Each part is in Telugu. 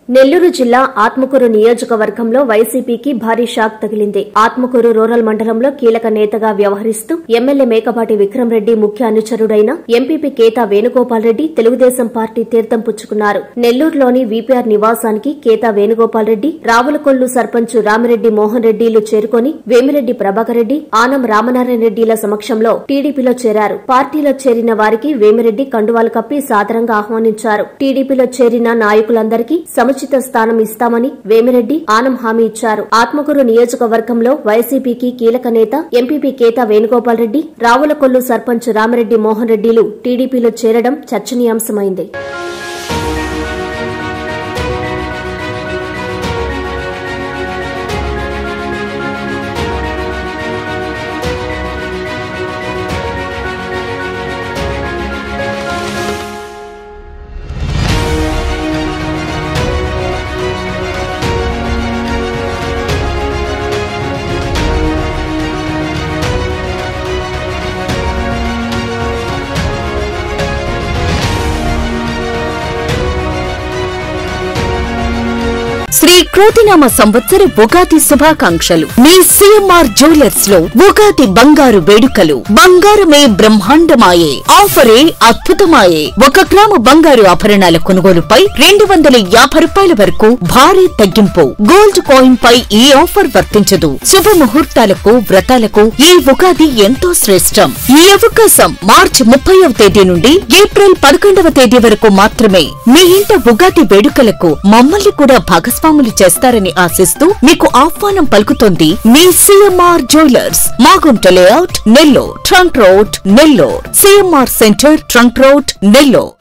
నెల్లూరు జిల్లా ఆత్మకూరు నియోజకవర్గంలో వైసీపీకి భారీ షాక్ తగిలింది ఆత్మకూరు రూరల్ మండలంలో కీలక నేతగా వ్యవహరిస్తూ ఎమ్మెల్యే మేకపాటి విక్రమరెడ్డి ముఖ్య అనుచరుడైన ఎంపీపీ కేతా వేణుగోపాల్ రెడ్డి తెలుగుదేశం పార్టీ తీర్థం పుచ్చుకున్నారు నెల్లూరులోని వీపీఆర్ నివాసానికి కేతా వేణుగోపాల్ రెడ్డి రావులకొల్లు సర్పంచ్ రామిరెడ్డి మోహన్ రెడ్డిలు చేరుకొని వేమిరెడ్డి ప్రభాకర్ రెడ్డి ఆనం రామనారాయణ రెడ్డిల సమక్షంలో టీడీపీలో చేరారు పార్టీలో చేరిన వారికి వేమిరెడ్డి కండువాలు కప్పి సాదరంగా ఆహ్వానించారు టీడీపీలో చేరిన నాయకులందరికీ సముచిత స్థానం ఇస్తామని వేమిరెడ్డి ఆనం హామీ ఇచ్చారు ఆత్మకూరు నియోజకవర్గంలో వైసీపీకి కీలక నేత ఎంపీపీ కేతా వేణుగోపాల్ రెడ్డి రావులకొల్లు సర్పంచ్ రామిరెడ్డి మోహన్ రెడ్డిలు టీడీపీలో చేరడం చర్చనీయాంశమైంది శ్రీ క్రోతినామ సంవత్సర ఉగాది శుభాకాంక్షలు మీ సిఎంఆర్ జ్యువెలర్స్ లో ఉగాది బంగారు వేడుకలు బంగారమే బ్రహ్మాండమాయే ఆఫరే అద్భుతమాయే ఒక గ్రాము బంగారు ఆభరణాల కొనుగోలుపై రెండు వందల యాభై రూపాయల వరకు భారీ తగ్గింపు గోల్డ్ కాయిన్ పై ఈ ఆఫర్ వర్తించదు శుభ ముహూర్తాలకు వ్రతాలకు ఈ ఉగాది ఎంతో శ్రేష్టం ఈ అవకాశం మార్చి ముప్పైవ తేదీ నుండి ఏప్రిల్ పదకొండవ తేదీ వరకు మాత్రమే మీ ఇంట ఉగాది వేడుకలకు మమ్మల్ని కూడా భాగస్వాములు చేస్తారని ఆశిస్తూ మీకు ఆహ్వానం పలుకుతోంది మీ CMR jewellers Magunta layout Nellore trunk road Nellore CMR centre trunk road Nellore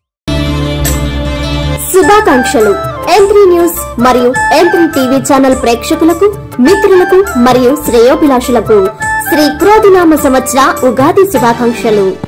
శుభాకాంక్షలు ఎంత్రీ న్యూస్ మరియు ఎంత్రీ టీవీ ఛానల్ ప్రేక్షకులకు మిత్రులకు మరియు శ్రేయోభిలాషులకు శ్రీ క్రోధినామ సంవత్సర ఉగాది శుభాకాంక్షలు